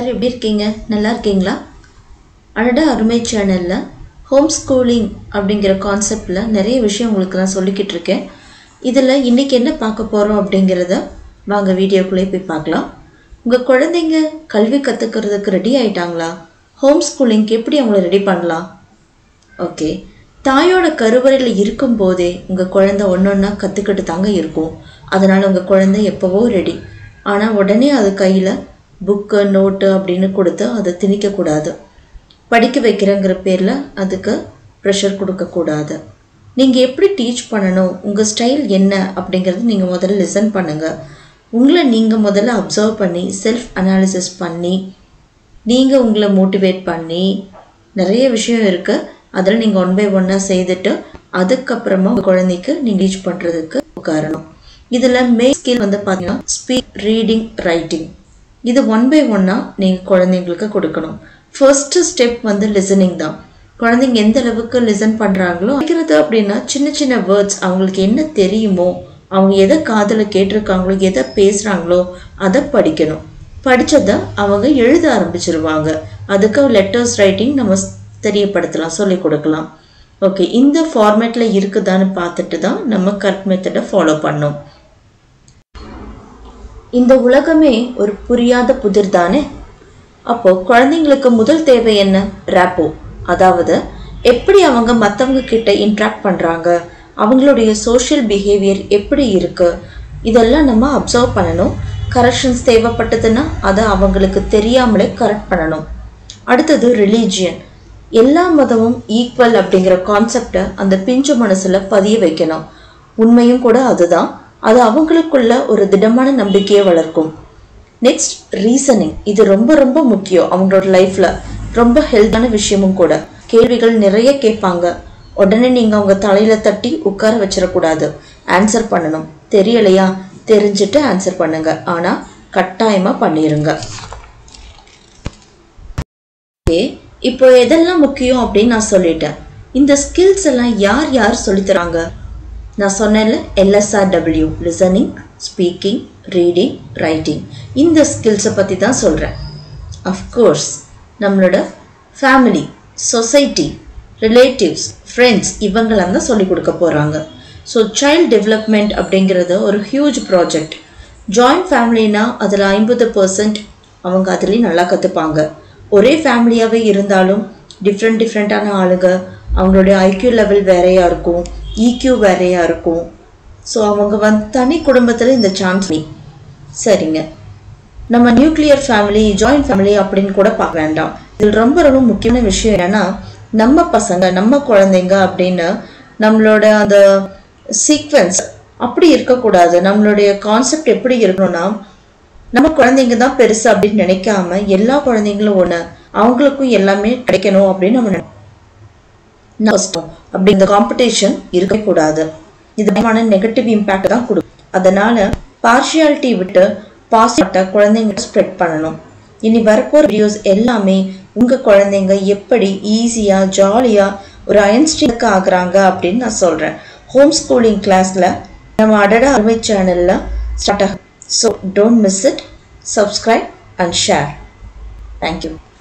எல்லாரும் எப்படி இருக்கீங்க நல்லா இருக்கீங்களா அடடா அருமை சேனலில் ஹோம் ஸ்கூலிங் அப்படிங்கிற கான்செப்டில் நிறைய விஷயம் உங்களுக்கு நான் சொல்லிக்கிட்டு இருக்கேன் இதில் இன்றைக்கி என்ன பார்க்க போகிறோம் அப்படிங்கிறத வாங்க வீடியோக்குள்ளே போய் பார்க்கலாம் உங்கள் குழந்தைங்க கல்வி கற்றுக்கிறதுக்கு ரெடி ஆயிட்டாங்களா ஹோம் ஸ்கூலிங்க்கு எப்படி அவங்கள ரெடி பண்ணலாம் ஓகே தாயோட கருவறையில் இருக்கும்போதே உங்கள் குழந்தை ஒன்று ஒன்றா கற்றுக்கிட்டு தாங்க இருக்கும் அதனால் உங்கள் குழந்தை எப்போவோ ரெடி ஆனால் உடனே அது கையில் புக்கு நோட்டு அப்படின்னு கொடுத்து அதை திணிக்கக்கூடாது படிக்க வைக்கிறேங்கிற பேரில் அதுக்கு ப்ரெஷர் கொடுக்கக்கூடாது நீங்கள் எப்படி டீச் பண்ணணும் உங்கள் ஸ்டைல் என்ன அப்படிங்கிறது நீங்கள் முதல்ல லிசன் பண்ணுங்கள் உங்களை நீங்கள் முதல்ல அப்சர்வ் பண்ணி செல்ஃப் அனாலிசிஸ் பண்ணி நீங்கள் உங்களை மோட்டிவேட் பண்ணி நிறைய விஷயம் இருக்குது அதில் நீங்கள் ஒன் பை ஒன்னாக செய்துட்டு அதுக்கப்புறமா உங்கள் குழந்தைக்கு நீங்கள் டீச் பண்ணுறதுக்கு உட்காரணும் இதில் மெயின் ஸ்கில் வந்து பார்த்தீங்கன்னா ஸ்பீக் ரீடிங் ரைட்டிங் இது ஒன் பை ஒன்னாக நீங்கள் குழந்தைங்களுக்கு கொடுக்கணும் ஃபர்ஸ்ட் ஸ்டெப் வந்து லிசனிங் தான் குழந்தைங்க எந்த அளவுக்கு லிசன் பண்ணுறாங்களோ படிக்கிறது அப்படின்னா சின்ன சின்ன வேர்ட்ஸ் அவங்களுக்கு என்ன தெரியுமோ அவங்க எதை காதில் கேட்டிருக்காங்களோ எதை பேசுகிறாங்களோ அதை படிக்கணும் படித்ததை அவங்க எழுத ஆரம்பிச்சிருவாங்க அதுக்கு லெட்டர்ஸ் ரைட்டிங் நம்ம தெரியப்படுத்தலாம் சொல்லிக் கொடுக்கலாம் ஓகே இந்த ஃபார்மேட்டில் இருக்குதான்னு பார்த்துட்டு தான் நம்ம கரெக்ட் மெத்தடை ஃபாலோ பண்ணோம் இந்த உலகமே ஒரு புரியாத புதிர் தானே அப்போ குழந்தைங்களுக்கு முதல் தேவை என்ன ரேப்போ அதாவது எப்படி அவங்க மற்றவங்க கிட்ட இன்ட்ராக்ட் பண்ணுறாங்க அவங்களுடைய சோஷியல் பிஹேவியர் எப்படி இருக்கு இதெல்லாம் நம்ம அப்சர்வ் பண்ணணும் கரெக்ஷன்ஸ் தேவைப்பட்டதுன்னா அதை அவங்களுக்கு தெரியாமலே கரெக்ட் பண்ணணும் அடுத்தது ரிலீஜியன் எல்லா மதமும் ஈக்குவல் அப்படிங்கிற கான்செப்டை அந்த பிஞ்சு மனசுல பதிய வைக்கணும் உண்மையும் கூட அதுதான் அது அவங்களுக்குள்ள ஒரு திடமான நம்பிக்கையை வளர்க்கும் நெக்ஸ்ட் ரீசனிங் இது ரொம்ப ரொம்ப முக்கியம் அவங்களோட லைஃப்ல ரொம்ப ஹெல்த்தான விஷயமும் கூட கேள்விகள் நிறைய கேட்பாங்க உடனே நீங்க அவங்க தலையில தட்டி உட்கார வச்சிடக்கூடாது ஆன்சர் பண்ணணும் தெரியலையா தெரிஞ்சுட்டு ஆன்சர் பண்ணுங்க ஆனா கட்டாயமா பண்ணிருங்க ஓகே இப்போ எதெல்லாம் முக்கியம் அப்படின்னு நான் சொல்லிட்டேன் இந்த ஸ்கில்ஸ் எல்லாம் யார் யார் சொல்லித்தராங்க நான் சொன்னேன்ல LSRW listening speaking reading writing இந்த ஸ்கில்ஸை பற்றி தான் சொல்கிறேன் அஃப்கோர்ஸ் நம்மளோட ஃபேமிலி சொசைட்டி ரிலேட்டிவ்ஸ் ஃப்ரெண்ட்ஸ் இவங்களாம் தான் சொல்லிக் கொடுக்க போகிறாங்க ஸோ சைல்ட் டெவலப்மெண்ட் அப்படிங்கிறது ஒரு ஹியூஜ் ப்ராஜெக்ட் ஜாயிண்ட் ஃபேமிலினா அதில் ஐம்பது பர்சன்ட் அவங்க அதுலேயும் நல்லா கற்றுப்பாங்க ஒரே ஃபேமிலியாகவே இருந்தாலும் டிஃப்ரெண்ட் டிஃப்ரெண்ட்டான ஆளுங்க அவங்களுடைய ஐக்யூ லெவல் வேறையாக இருக்கும் ஈக்யூ வேறையாக இருக்கும் ஸோ அவங்க வந்து தனி குடும்பத்தில் இந்த சான்ஸ் சரிங்க நம்ம நியூக்ளியர் ஃபேமிலி ஜாயிண்ட் ஃபேமிலி அப்படின்னு கூட பார்க்க வேண்டாம் இதில் ரொம்ப ரொம்ப முக்கியமான விஷயம் என்னன்னா நம்ம பசங்க நம்ம குழந்தைங்க அப்படின்னு நம்மளோட அந்த சீக்வன்ஸ் அப்படி இருக்கக்கூடாது நம்மளுடைய கான்செப்ட் எப்படி இருக்கணும்னா நம்ம குழந்தைங்க தான் பெருசு அப்படின்னு நினைக்காம எல்லா குழந்தைங்களும் ஒன்று அவங்களுக்கும் எல்லாமே கிடைக்கணும் அப்படின்னு நம்ம நினைப்போம் அப்படி இந்த காம்படிஷன் இருக்கக்கூடாது இது பயமான நெகட்டிவ் இம்பேக்ட் தான் கொடுக்கும் அதனால பார்ஷியாலிட்டி விட்டு பாசிட்டிவ் குழந்தைங்க ஸ்ப்ரெட் பண்ணணும் இனி வரப்போகிற வீடியோஸ் எல்லாமே உங்க குழந்தைங்க எப்படி ஈஸியா ஜாலியா ஒரு அயன்ஸ்டீனுக்கு ஆகுறாங்க அப்படின்னு நான் சொல்றேன் ஹோம் ஸ்கூலிங் கிளாஸ்ல நம்ம அடடா அருமை சேனல்ல ஸ்டார்ட் ஆகும் so don't miss it subscribe and share thank you